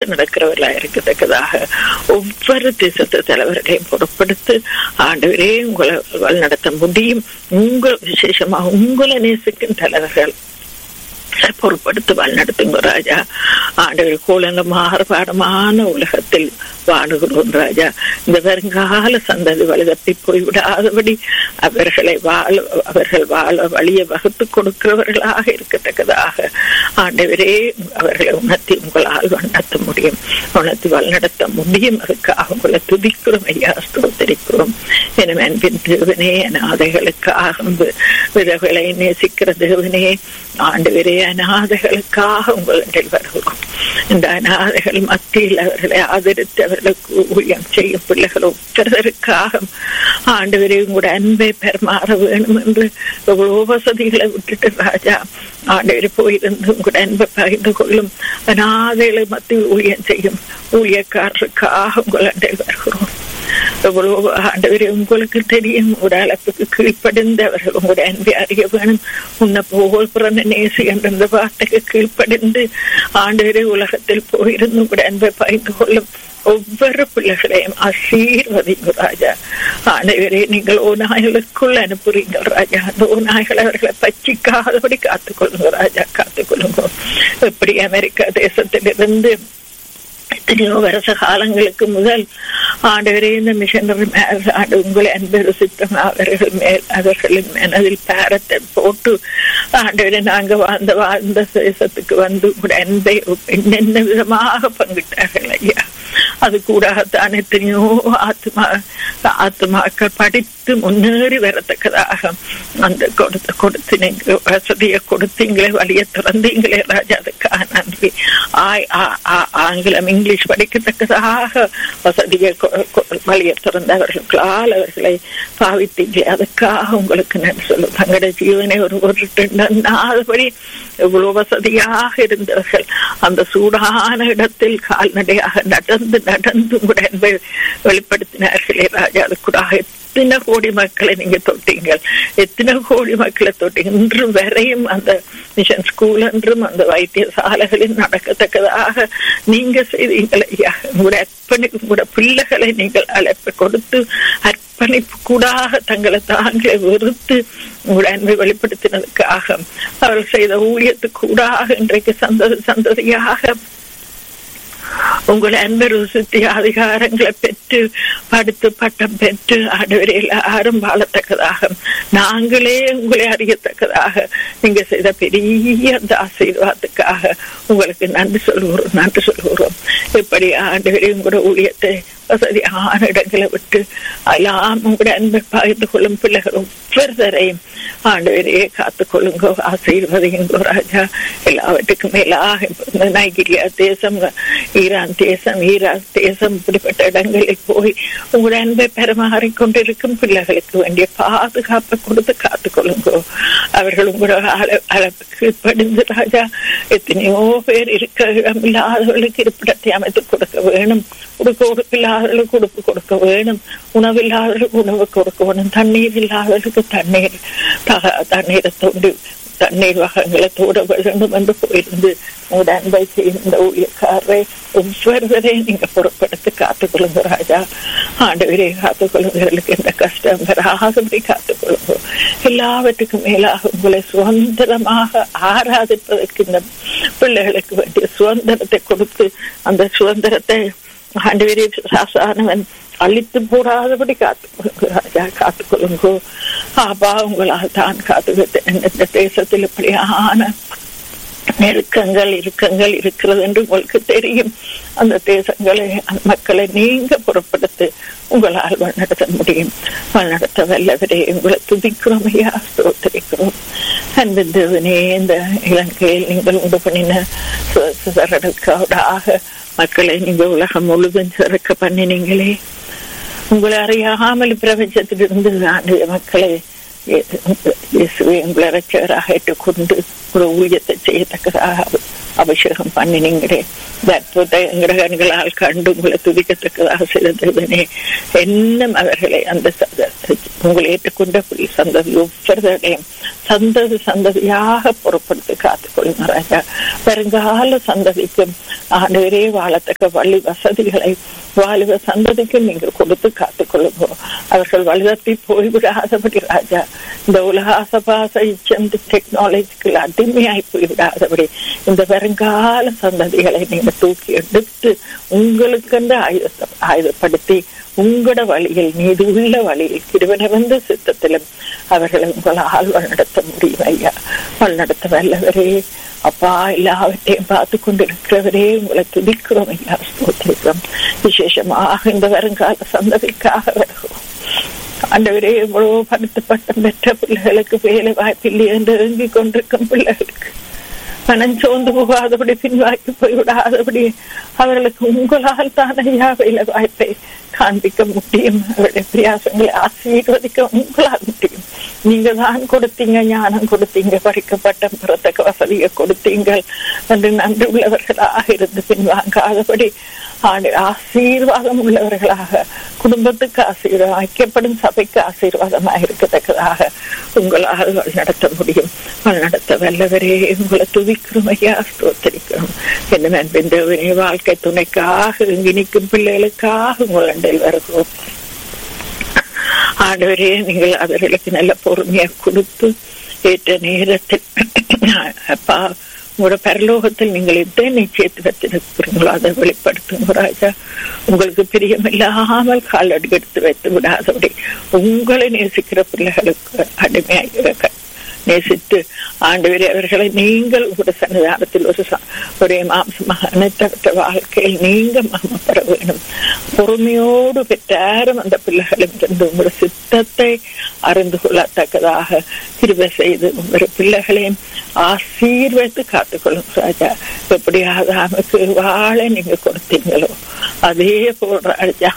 கீழ்ப்படிந்து நடக்கிறவர்களா இருக்கத்தக்கதாக ஒவ்வொரு தேசத்து தலைவர்களையும் பொறுப்படுத்து ஆண்டவரே உங்களை வழிநடத்த முடியும் உங்கள் விசேஷமா உங்களை நேசிக்கும் தலைவர்கள் பொறுப்படுத்து வழிநடத்துங்க ராஜா ஆண்டவர் கோலங்க மாறுபாடமான உலகத்தில் வாழுகிறோம் ராஜா இந்த வருங்கால சந்ததி வலுதப்பி போய்விடாதபடி அவர்களை வாழ அவர்கள் வாழ வழியை வகுத்து கொடுக்கிறவர்களாக இருக்கத்தக்கதாக ஆண்டவரே அவர்களை உணர்த்தி உங்களால் வழிநடத்த முடியும் உணர்த்தி வழிநடத்த முடியும் அதுக்காக உங்களை துதிக்கிறோம் ஐயா ஸ்தோத்தரிக்கிறோம் என அன்பின் தேவனே அநாதைகளுக்காக விதவைகளை நேசிக்கிற தேவனே ஆண்டவரே அநாதைகளுக்காக உங்களிடம் வருகிறோம் இந்த அநாதைகள் மத்தியில் அவர்களை ஆதரித்து அவர்களுக்கு ஊழியம் செய்யும் பிள்ளைகள் ஒவ்வொருவருக்காக ஆண்டவரே உங்களுடைய அன்பை பெருமாற வேணும் என்று எவ்வளோ வசதிகளை விட்டுட்டு ராஜா ஆண்டவர் போயிருந்து உங்களுடைய அன்பை பகிர்ந்து கொள்ளும் அநாதைகளை மத்தியில் ஊழியம் செய்யும் ஊழியக்காரருக்காக உங்களிடம் வருகிறோம் எவ்வளவு ஆண்டவரே உங்களுக்கு தெரியும் ஒரு அளப்புக்கு கீழ்ப்படிந்து அவர்கள் உங்களுடைய அன்பை அறிய வேணும் உன்னை போல் பிறந்த நேசி என்ற இந்த வார்த்தைக்கு கீழ்ப்படிந்து ஆண்டவரே உலகத்தில் போயிருந்து உங்களுடைய அன்பை பகிர்ந்து கொள்ளும் ஒவ்வொரு பிள்ளைகளையும் ஆசீர்வதிங்க ராஜா ஆண்டவரே நீங்கள் ஓநாய்களுக்குள் அனுப்புறீங்க ராஜா அந்த ஓநாய்கள் அவர்களை பச்சிக்காதபடி காத்துக்கொள்ளுங்க ராஜா காத்துக்கொள்ளுங்க எப்படி அமெரிக்கா தேசத்திலிருந்து எத்தனையோ வருஷ காலங்களுக்கு முதல் ஆண்டவரே இந்த மிஷனரி ஆண்டு உங்களை அன்பு ருசித்தம் அவர்கள் மேல் அவர்களின் மனதில் பாரத்தை போட்டு ஆண்டவரே நாங்க வாழ்ந்த வாழ்ந்த தேசத்துக்கு வந்து உங்களோட அன்பை என்னென்ன விதமாக பங்கிட்டார்கள் ஐயா அது கூடத்தான் எத்தனையோ ஆத்மா ஆத்மாக்கள் படித்து முன்னேறி வரத்தக்கதாக அந்த கொடுத்த கொடுத்து வசதியை கொடுத்தீங்களே வழியை திறந்தீங்களே ராஜா அதுக்காக நன்றி ஆய் ஆங்கிலம் இங்கிலீஷ் படிக்கத்தக்கதாக வசதியை வழியை திறந்தவர்களுக்களால் அவர்களை பாவித்தீங்களே அதுக்காக உங்களுக்கு நன்றி சொல்லும் தங்களுடைய ஜீவனை ஒரு ஒரு நாள்படி எவ்வளவு வசதியாக இருந்தவர்கள் அந்த சூடான இடத்தில் கால்நடையாக நடந்து நடந்து கூட வெளிப்படுத்தினார்களே ராஜா அது கூட எத்தனை கோடி மக்களை நீங்க தொட்டீங்க எத்தனை கோடி மக்களை தொட்டீங்க இன்று வரையும் அந்த மிஷன் ஸ்கூல் என்றும் அந்த வைத்தியசாலைகளில் நடக்கத்தக்கதாக நீங்க செய்தீங்கள் ஐயா உங்களுடைய அர்ப்பணி உங்களோட பிள்ளைகளை நீங்கள் அழைப்பு கொடுத்து அர்ப்பணிப்பு கூடாக தங்களை தாங்களே வெறுத்து உங்களுடைய அன்பை வெளிப்படுத்தினதுக்காக அவர்கள் செய்த ஊழியத்துக்கு கூடாக இன்றைக்கு சந்ததி சந்ததியாக உங்களை அன்பை ருசித்தி அதிகாரங்களை பெற்று படுத்து பட்டம் பெற்று ஆண்டவரையில் யாரும் வாழத்தக்கதாக நாங்களே உங்களை அறியத்தக்கதாக நீங்க செய்த பெரிய அந்த ஆசீர்வாதத்துக்காக உங்களுக்கு நன்றி சொல்கிறோம் நன்றி சொல்கிறோம் இப்படி ஆண்டவரே உங்களோட ஊழியத்தை வசதியான இடங்களை விட்டு எல்லாம் உங்களுடைய அன்பை பகிர்ந்து கொள்ளும் பிள்ளைகள் ஒவ்வொருத்தரையும் ஆண்டவரையே காத்துக்கொள்ளுங்க ஆசீர்வதிங்க ராஜா எல்லாவற்றுக்கும் மேலாக நைகீரியா தேசம் ஈரான் தேசம் ஈராக் தேசம் இப்படிப்பட்ட இடங்களில் போய் உங்களுடைய அன்பை பெறமாறி கொண்டிருக்கும் பிள்ளைகளுக்கு வேண்டிய பாதுகாப்பை கொடுத்து காத்துக்கொள்ளுங்க அவர்கள் உங்களோட அளவுக்கு படிந்து ராஜா எத்தனையோ பேர் இருக்க இல்லாதவர்களுக்கு இருப்பிடத்தை அமைத்து கொடுக்க வேணும் உடுக்க உடுப்பு இல்லாதவர்களுக்கு உடுப்பு கொடுக்க வேணும் உணவு இல்லாதவர்களுக்கு உணவு கொடுக்க வேணும் தண்ணீர் இல்லாதவர்களுக்கு தண்ணீர் தண்ணீரை தோண்டி தண்ணீர் வகங்களை தோட வேண்டும் என்று போயிருந்து உங்களோட அன்பை செய்த ஊழியக்காரரை ஒவ்வொருவரையும் நீங்க பொறுப்படுத்தி காத்துக்கொள்ளுங்க ராஜா ஆண்டவரே காத்துக்கொள்ளுங்களுக்கு எந்த கஷ்டம் வராதபடி காத்துக்கொள்ளுங்க எல்லாவற்றுக்கும் மேலாக உங்களை சுதந்திரமாக ஆராதிப்பதற்கு இந்த பிள்ளைகளுக்கு வேண்டிய சுதந்திரத்தை கொடுத்து அந்த சுதந்திரத்தை ஆண்டவரே சாசானவன் அழித்து போடாதபடி காத்து ராஜா காத்துக்கொள்ளுங்கோ ஆபா உங்களால் தான் காத்து இந்த தேசத்தில் இப்படியான நெருக்கங்கள் இறுக்கங்கள் இருக்கிறது என்று உங்களுக்கு தெரியும் அந்த தேசங்களை மக்களை நீங்க புறப்படுத்து உங்களால் வழிநடத்த முடியும் வழிநடத்த வல்லவரே உங்களை துதிக்கிறோம் ஐயா ஸ்தோத்திரிக்கிறோம் அன்பின் தேவனே இந்த இலங்கையில் நீங்கள் உண்டு பண்ணின சிதறலுக்காக மக்களை நீங்க உலகம் முழுதும் சிறக்க பண்ணினீங்களே உங்களை அறியாமல் பிரபஞ்சத்திலிருந்து ஆண்டு மக்களை இயேசுவை உங்களை ரட்சகராக ஏற்றுக்கொண்டு ஒரு ஊழியத்தை செய்யத்தக்கதாக அபிஷேகம் பண்ணினீங்களே இந்த அற்புத கிரகங்களால் கண்டு உங்களை துதிக்கத்தக்கதாக செய்த தேவனே இன்னும் அவர்களை அந்த ச- உங்களை ஏற்றுக்கொண்ட புள்ளி சந்ததி ஒவ்வொருவரையும் சந்ததி சந்ததியாக பொறுப்படுத்தி காத்துக்கொள்ளுங்க ராஜா வருங்கால சந்ததிக்கும் ஆண்டவரே வாழத்தக்க வழி வசதிகளை வாலிப சந்ததிக்கும் நீங்கள் கொடுத்து காத்துக்கொள்ளுங்க அவர்கள் வழிதப்பி போய்விடாதபடி ராஜா இந்த உலக ஆசபாச இச்சந்து டெக்னாலஜிக்கு அடிமையாய் போய்விடாதபடி இந்த வருங்கால சந்ததிகளை நீங்க தூக்கி எடுத்து உங்களுக்கென்று ஆயுத ஆயுதப்படுத்தி உங்களோட வழியில் நீதி உள்ள வழியில் திருவனவந்த சித்தத்திலும் அவர்களை உங்களால் வழிநடத்த முடியும் ஐயா வழிநடத்த வல்லவரே அப்பா எல்லாவற்றையும் பார்த்து கொண்டிருக்கிறவரே உங்களை துதிக்கிறோம் ஐயா ஸ்தோத்திரிக்கிறோம் விசேஷமாக இந்த வருங்கால சந்ததிக்காக வருகிறோம் ஆண்டவரே எவ்வளவு படுத்த பட்டம் பெற்ற பிள்ளைகளுக்கு வேலை வாய்ப்பில்லை என்று ஏங்கிக் கொண்டிருக்கும் பிள்ளைகளுக்கு மனம் சோர்ந்து போகாதபடி பின்வாக்கி போய்விடாதபடி அவர்களுக்கு உங்களால் தான் ஐயா வேலை வாய்ப்பை காண்பிக்க முடியும் அவருடைய பிரயாசங்களை ஆசீர்வதிக்க உங்களால் முடியும் நீங்க தான் கொடுத்தீங்க ஞானம் கொடுத்தீங்க படிக்கப்பட்ட பிறத்தக்க வசதியை கொடுத்தீங்கள் என்று நன்றி உள்ளவர்களாக இருந்து பின்வாங்காதபடி ஆண்டு ஆசீர்வாதம் உள்ளவர்களாக குடும்பத்துக்கு ஆசீர்வாதம் ஐக்கியப்படும் சபைக்கு ஆசீர்வாதமாக இருக்கத்தக்கதாக உங்களால் நடத்த முடியும் நடத்த வல்லவரே உங்களை துதிக்கிறோம் ஐயா ஸ்தோத்தரிக்கிறோம் என்ன அன்பின் தேவனே வாழ்க்கை துணைக்காக இங்கு நிற்கும் பிள்ளைகளுக்காக உங்கள் வருகிறோம் ஆண்டவரே நீங்கள் அவர்களுக்கு நல்ல பொறுமையை கொடுத்து ஏற்ற நேரத்தில் அப்பா உங்களோட பரலோகத்தில் நீங்கள் எந்த நிச்சயத்தை வைத்திருக்கிறீங்களோ அதை வெளிப்படுத்துங்க ராஜா உங்களுக்கு பிரியமில்லாமல் கால் அடி எடுத்து வைத்து விடாதபடி உங்களை நேசிக்கிற பிள்ளைகளுக்கு அடிமையாக நேசித்து ஆண்டவரே அவர்களை நீங்கள் உங்களோட சன்னிதானத்தில் ஒரு ச- ஒரே மாம்சமாக அனைத்தவற்ற வாழ்க்கையில் நீங்க மகமப்பட வேணும் பொறுமையோடு பெற்றாரும் அந்த பிள்ளைகளும் இருந்து உங்களோட சித்தத்தை அறிந்து கொள்ளத்தக்கதாக கிருபை செய்து உங்களோட பிள்ளைகளையும் ஆசீர்வதித்து காத்துக்கொள்ளும் ராஜா எப்படியாவது நமக்கு வாழ நீங்க கொடுத்தீங்களோ அதே போல் ராஜா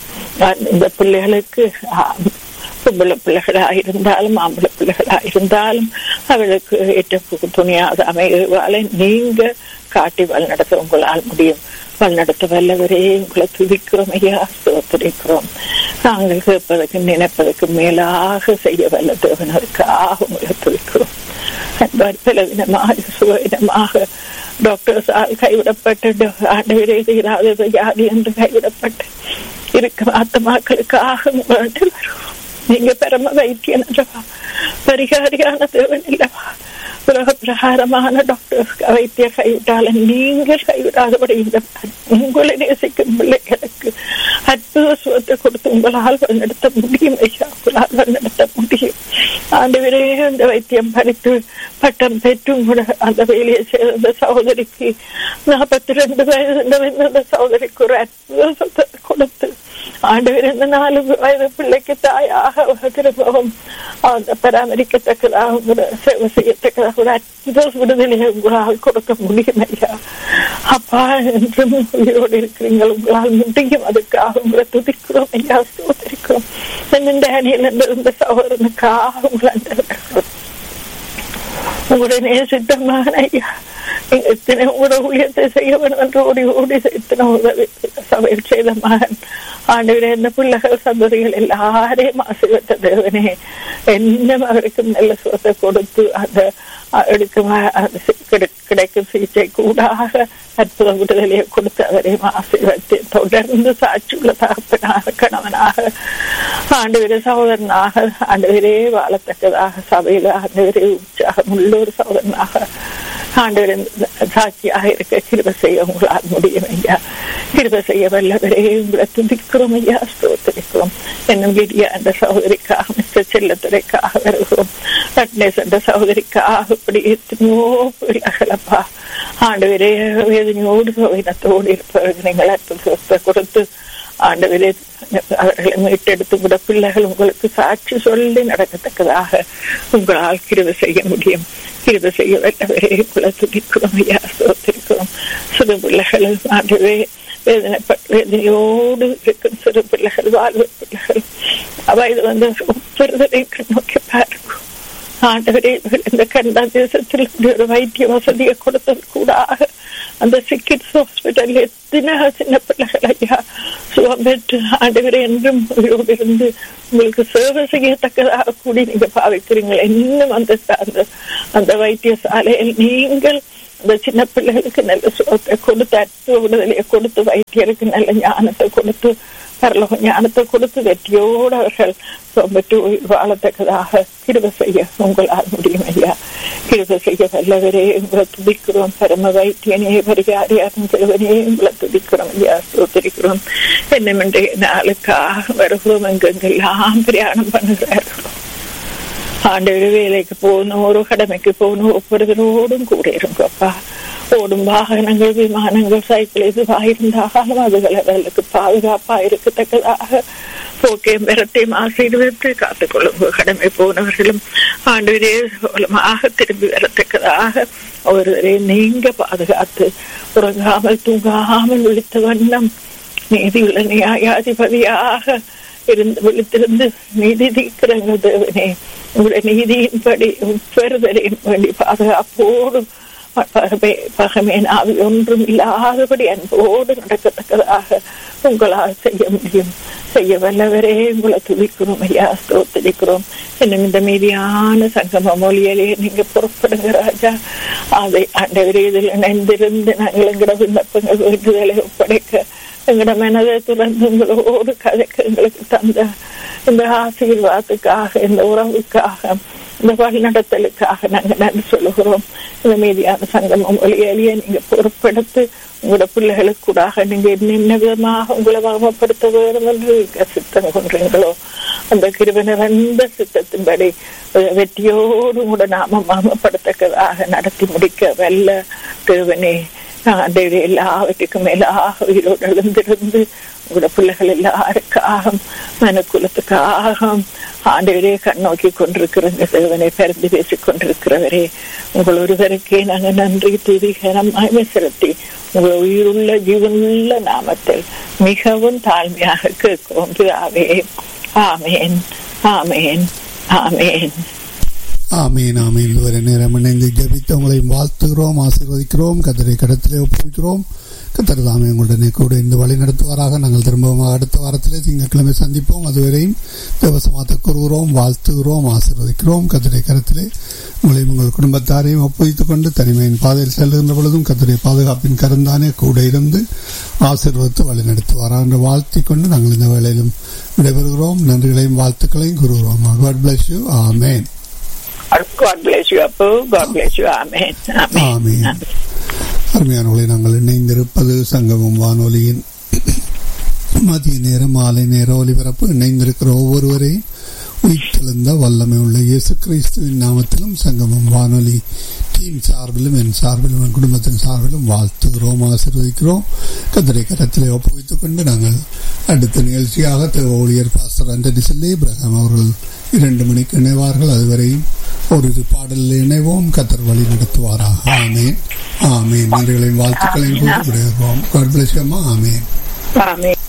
இந்த பிள்ளைகளுக்கு ஆ, பொம்பளை பிள்ளைகளா இருந்தாலும் ஆம்பளை பிள்ளைகளா இருந்தாலும் அவளுக்கு ஏற்ற பு- துணியாத அமைவால நீங்க காட்டி வழிநடத்த உங்களால் முடியும் வழிநடத்த வல்லவரே உங்களை துதிக்கிறோம் ஐயா ஸ்தோத்திரிக்கிறோம் நாங்கள் கேட்பதற்கு நினைப்பதற்கு மேலாக செய்ய வல்ல தேவனருக்காக உங்களை துதிக்கிறோம் அன்பார் பலவிதமாக சுகவிதமாக டாக்டர்ஸால் கைவிடப்பட்டு ஆண்டவரே செய்யாதது யாரு என்று கைவிடப்பட்டு இருக்கும் ஆத்மாக்களுக்காக உங்களிடம் வருவோம் நீங்க பரம வைத்தியன் அல்லவா பரிகாரியான தேவன் இல்லவா உலக பிரகாரமான டாக்டர் வைத்திய கைவிட்டாலும் நீங்கள் கைவிடாதபடி இந்த உங்களை நேசிக்கும் பிள்ளைகளுக்கு அற்புத சுகத்தை கொடுத்து உங்களால் நடத்த முடியும் ஐயா உங்களால் நடத்த முடியும் ஆண்டு அந்த வைத்தியம் படித்து பட்டம் பெற்றும் கூட அந்த வேலையை சேர்ந்த சகோதரிக்கு நாற்பத்தி ரெண்டு வயது அந்த சகோதரிக்கு ஒரு அற்புத சுகத்தை கொடுத்து ஆண்டவர் இந்த நாலு வயது பிள்ளைக்கு தாயாக திரும்பவும் அந்த பராமரிக்கத்தக்கதாக உங்களோட சேவை செய்யத்தக்கதாக ஒரு அற்புத விடுதலையை உங்களால் கொடுக்க முடியும் ஐயா அப்பா என்றும் உயிரோடு இருக்கிறீங்க உங்களால் முடியும் அதுக்காக உங்களை துதிக்கிறோம் ஐயா சோதரிக்கிறோம் இந்த அணியில் இருந்த சகோதரனுக்காக உங்களை உங்களுடைய நேசித்தமான ஐயா இத்தனை உங்களோட ஊழியத்தை செய்ய வேண்டும் என்று ஓடி ஓடி இத்தனை உதவி சபையில் செய்த மகன் ஆண்டவரே இந்த பிள்ளைகள் சந்ததிகள் எல்லாரையும் ஆசீர்வத்த தேவனே என்னும் அவருக்கு நல்ல சுகத்தை கொடுத்து அந்த எடுக்கும் அந்த சி- கிடை- கிடைக்கும் சிகிச்சை கூடாக அற்புத விடுதலையை கொடுத்து அவரையும் ஆசீர்வதித்து தொடர்ந்து சாட்சியுள்ள தகப்பனாக கணவனாக ஆண்டவரே சகோதரனாக ஆண்டவரே வாழத்தக்கதாக சபையில் ஆண்டவரே உற்சாகம் உள்ள ஒரு சகோதரனாக ஆண்டவரின் சாட்சியாக இருக்க கிருப செய்ய உங்களால் முடியும் ஐயா கிருப செய்ய வல்லவரே உங்களை துதிக்கிறோம் ஐயா ஸ்தோத்திரிக்கிறோம் என்னும் லிடியா என்ற சகோதரிக்காக மிஸ்டர் செல்லத்துறைக்காக வருகிறோம் ரட்னேஸ் என்ற சகோதரிக்காக இப்படி எத்தனையோ பிள்ளைகளப்பா ஆண்டவரே வேதனையோடு சோதனத்தோடு இருப்பவர்கள் நீங்கள் அற்புதத்தை கொடுத்து ஆண்டவரே அவர்களை மீட்டெடுத்து கூட பிள்ளைகள் உங்களுக்கு சாட்சி சொல்லி நடக்கத்தக்கதாக உங்களால் கிருவை செய்ய முடியும் கிருவை செய்ய வல்லவரே உங்களை துதிக்கிறோம் ஐயா சோத்திருக்கிறோம் சிறு பிள்ளைகள் ஆண்டவே வேதனைப்பட்டு வேதனையோடு இருக்கும் சிறு பிள்ளைகள் வாழ்வு பிள்ளைகள் வயது வந்து ஒவ்வொருவரையும் நோக்கி பாருங்க ஆண்டவரே இந்த கனடா தேசத்தில் இப்படி ஒரு வைத்திய வசதியை கொடுத்தது கூடாக அந்த சிக்கிட்ஸ் ஹாஸ்பிட்டல் எத்தனை சின்ன பிள்ளைகள் ஐயா சுகம் பெற்று ஆண்டவரே என்றும் உயிரோடு இருந்து உங்களுக்கு சேவை செய்யத்தக்கதாக கூடி நீங்க பாவிக்கிறீங்களே இன்னும் அந்த அந்த அந்த வைத்தியசாலையில் நீங்கள் அந்த சின்ன பிள்ளைகளுக்கு நல்ல சுகத்தை கொடுத்து அற்புத விடுதலையை கொடுத்து வைத்தியருக்கு நல்ல ஞானத்தை கொடுத்து பரலோக ஞானத்தை கொடுத்து வெற்றியோடு அவர்கள் பெற்று வாழத்தக்கதாக கிருப செய்ய உங்களால் முடியும் ஐயா கிருப செய்ய வல்லவரே உங்களை துதிக்கிறோம் பரம வைத்தியனே பரிகாரியாரும் சிறுவனே உங்களை துதிக்கிறோம் ஐயா சோதரிக்கிறோம் என்னமென்றே நாளுக்காக வருகிறோம் எங்கெங்கெல்லாம் பிரயாணம் பண்ணுகிறார்களோ ஆண்டவர் வேலைக்கு போகணும் ஒரு கடமைக்கு போகணும் ஒவ்வொருவரோடும் கூட இருங்கப்பா ஓடும் வாகனங்கள் விமானங்கள் சைக்கிள் எதுவாக இருந்தாலும் அதுகள் அவர்களுக்கு பாதுகாப்பா இருக்கத்தக்கதாக போக்கையும் பெறத்தையும் ஆசீர்வதித்து காத்துக்கொள்ளுங்க கடமை போனவர்களும் ஆண்டவரே மூலமாக திரும்பி வரத்தக்கதாக ஒருவரை நீங்க பாதுகாத்து உறங்காமல் தூங்காமல் விழித்த வண்ணம் நீதியுள்ள நியாயாதிபதியாக இருந்து விழித்திருந்து நீதி தீக்கிறங்க தேவனே உங்களுடைய நீதியின்படி பெறுதலையும் வேண்டி பாதுகாப்போடு பகமேன் ஆவி ஒன்றும் இல்லாதபடி அன்போடு நடக்கத்தக்கதாக உங்களால் செய்ய முடியும் செய்ய வல்லவரே உங்களை துதிக்கிறோம் ஐயா ஸ்தோத்தரிக்கிறோம் இன்னும் இந்த மீதியான சங்கம மொழியிலே நீங்க புறப்படுங்க ராஜா அதை ஆண்டவரே இதில் இணைந்திருந்து நாங்கள் எங்கட விண்ணப்பங்கள் வேண்டுதலை ஒப்படைக்க எங்கட மனதை துறந்து உங்களோடு கதைக்க எங்களுக்கு தந்த இந்த ஆசீர்வாதத்துக்காக இந்த உறவுக்காக இந்த வழிநடத்தலுக்காக நாங்கள் நன்றி சொல்லுகிறோம் இந்த மீதியான சங்கமம் ஒளியலிய நீங்க பொறுப்படுத்து உங்களோட பிள்ளைகளுக்கு கூடாக நீங்க என்ன விதமாக உங்களை வாமப்படுத்த வேண்டும் என்று சித்தம் கொன்றீங்களோ அந்த கிருப நிறைந்த சித்தத்தின்படி வெற்றியோடு உங்களோட நாம மாமப்படுத்தக்கதாக நடத்தி முடிக்க வல்ல தேவனே ஆண்டவரே எல்லாவற்றுக்கும் மேலாக உயிரோடு எழுந்திருந்து உங்களோட பிள்ளைகள் எல்லாருக்காக மனக்குலத்துக்காக ஆண்டவரே கண்ணோக்கி கொண்டிருக்கிறங்க தேவனை பிறந்து பேசிக் கொண்டிருக்கிறவரே உங்கள் ஒருவருக்கே நாங்கள் நன்றி துதிகரம் மகிமை செலுத்தி உங்கள் உயிருள்ள ஜீவனுள்ள நாமத்தில் மிகவும் தாழ்மையாக கேட்கிறோம் பிதாவே ஆமேன் ஆமேன் ஆமேன் ஆமீன் ஆமீன் இதுவரை நேரம் இணைந்து ஜபித்து உங்களை வாழ்த்துகிறோம் ஆசீர்வதிக்கிறோம் கதிரை கடத்திலே ஒப்புவிக்கிறோம் கத்தர் தாமே உங்களுடனே கூட இந்த வழி நடத்துவாராக நாங்கள் திரும்பவும் அடுத்த வாரத்திலே திங்கட்கிழமை சந்திப்போம் அதுவரையும் தேவசமாத்த கூறுகிறோம் வாழ்த்துகிறோம் ஆசீர்வதிக்கிறோம் கதிரை கரத்திலே உங்களையும் உங்கள் குடும்பத்தாரையும் ஒப்புவித்துக் கொண்டு தனிமையின் பாதையில் செல்லுகின்ற பொழுதும் கதிரை பாதுகாப்பின் கருந்தானே கூட இருந்து ஆசீர்வதித்து வழி நடத்துவாரா என்று வாழ்த்திக் கொண்டு நாங்கள் இந்த வேளையிலும் விடைபெறுகிறோம் நன்றிகளையும் வாழ்த்துக்களையும் கூறுகிறோம் God bless you amen God bless you, Apu. God bless you. Amen. Amen. ஆமீன் அருமையானவர்களை நாங்கள் இணைந்திருப்பது சங்கமம் வானொலியின் மதிய நேர மாலை நேர ஒலிபரப்பு இணைந்திருக்கிற ஒவ்வொருவரையும் உயிர்த்தெழுந்த வல்லமை உள்ள இயேசு கிறிஸ்துவின் நாமத்திலும் சங்கமம் வானொலி டீம் சார்பிலும் என் சார்பிலும் என் குடும்பத்தின் சார்பிலும் வாழ்த்துகிறோம் ஆசீர்வதிக்கிறோம் கதிரை கரத்திலே ஒப்புவித்துக் கொண்டு நாங்கள் அடுத்த நிகழ்ச்சியாக தேவ ஊழியர் பாஸ்டர் அண்டனி செல்லி இப்ரஹாம் அவர்கள் இரண்டு மணிக்கு இணைவார்கள் அதுவரையும் ஒரு பாடலில் இணைவோம் கத்தர் வழி நடத்துவாராக ஆமேன் ஆமேன் நன்றிகளையும் வாழ்த்துக்களையும் கூறி விடுகிறோம் ஆமேன் Amen.